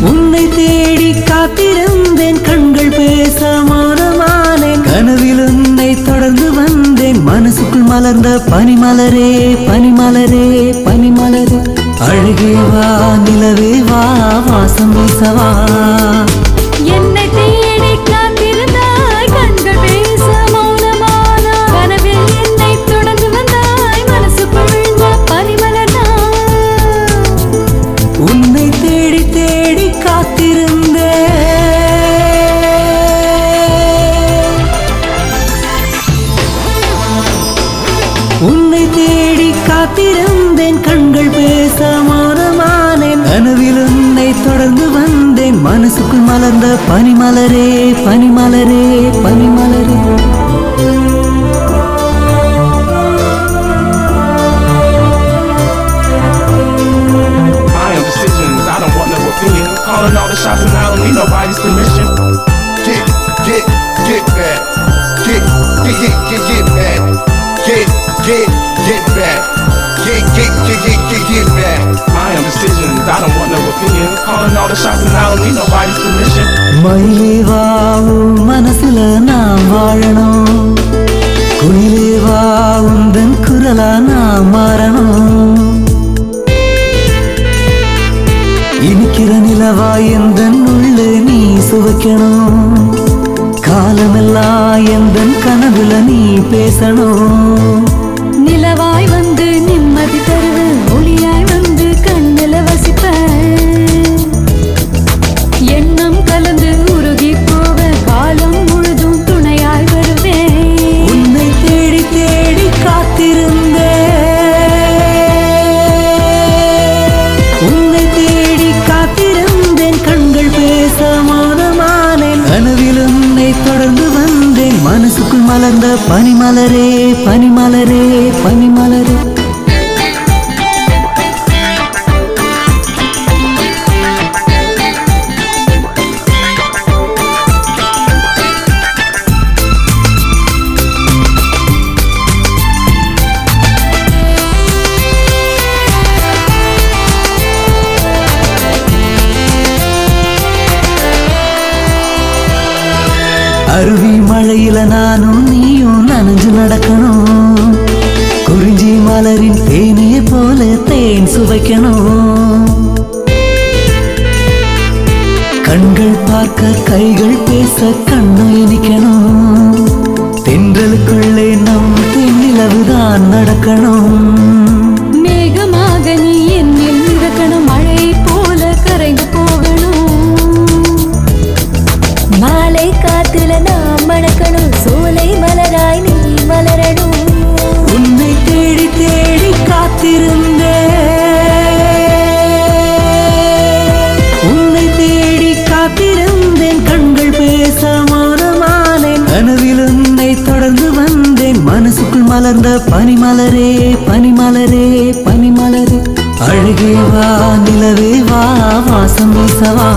உன்னை தேடி காத்திருந்தேன் கண்கள் பேச மௌனமானேன் கனவில் உன்னை தொடர்ந்து வந்தேன் மனசுக்குள் மலர்ந்த பனிமலரே பனிமலரே பனிமலரே அழகே வா நிலவே வா வாசம் வீசவா என்னை தேடி காத்திருந்தாய் கண்கள் பேச மௌனமானாய் கனவில் என்னை தொடர்ந்து வந்தாய் மனசுக்குள் பனிமலர் உன்னை தேடி தேடி காத்திருந்தேன் உன்னை தேடி காத்திருந்தேன் கண்கள் பேச மௌனமானேன் கனவில் உன்னை தொடர்ந்து வந்தேன் மனசுக்குள் மலர்ந்த பனிமலரே பனிமலரே பனிமலரே I am decisions, I don't want no opinion. Calling all the shots and I don't need nobody's permission. Get, get, get back. Get, get, get, get, get back. Get, get, get back. Get, get, get, get, get, get back. I am decisions, I don't want no opinion. Calling all the shots and I don't need nobody's permission. மயிலே வா உன் மனசுல நான் வாழணும் குயிலே வா உந்தன் குரலா நான் மாறணும் இனிக்கிற நிலவா எந்தன் உள்ளே நீ சுவைக்கணும் காலமெல்லாம் எந்தன் கனவுல நீ பேசணும் நிலவாய் வந்து நிம்மதி தருவு ஒளியாய் வந்து கண்ணில வசிப்ப எண்ணம் கலந்து உருகி போக காலம் முழுதும் துணையாய் வருவேன் உன்னை தேடி தேடி காத்திருந்தேன் உன்னை தேடி காத்திருந்தேன் கண்கள் பேச மௌனமானேன் கனவில் உன்னை தொடர்ந்து வந்தேன் மனசுக்குள் மலர்ந்த பனிமலரே பனிமலரே பனிமலரே அருவி மழையில நானும் நீயும் நனைஞ்சு நடக்கணும் குறிஞ்சி மலரின் தேனியை போல தேன் சுவைக்கணும் கண்கள் பார்க்க கைகள் பேச கண்ணு இனிக்கணும் தென்றலுக்குள்ளே நம் தென்னிலவுதான் நடக்கணும் மேகமாக நீ என்னில் மிதக்கணும் மழை போல கரைந்து போகணும் மாலை காத்துல நாம் மணக்கணும் சோலை மலராய் நீ மலரணும் உன்னை தேடி தேடி காத்திருந்தேன் உன்னை தேடி காத்திருந்தேன் கண்கள் பேச மௌனமானேன் கனவில் உன்னை தொடர்ந்து வந்தேன் மனசுக்குள் மலர்ந்த பனிமலரே பனிமலரே பனிமலரே அழகே வா நிலவே வா வாசம் வீசவா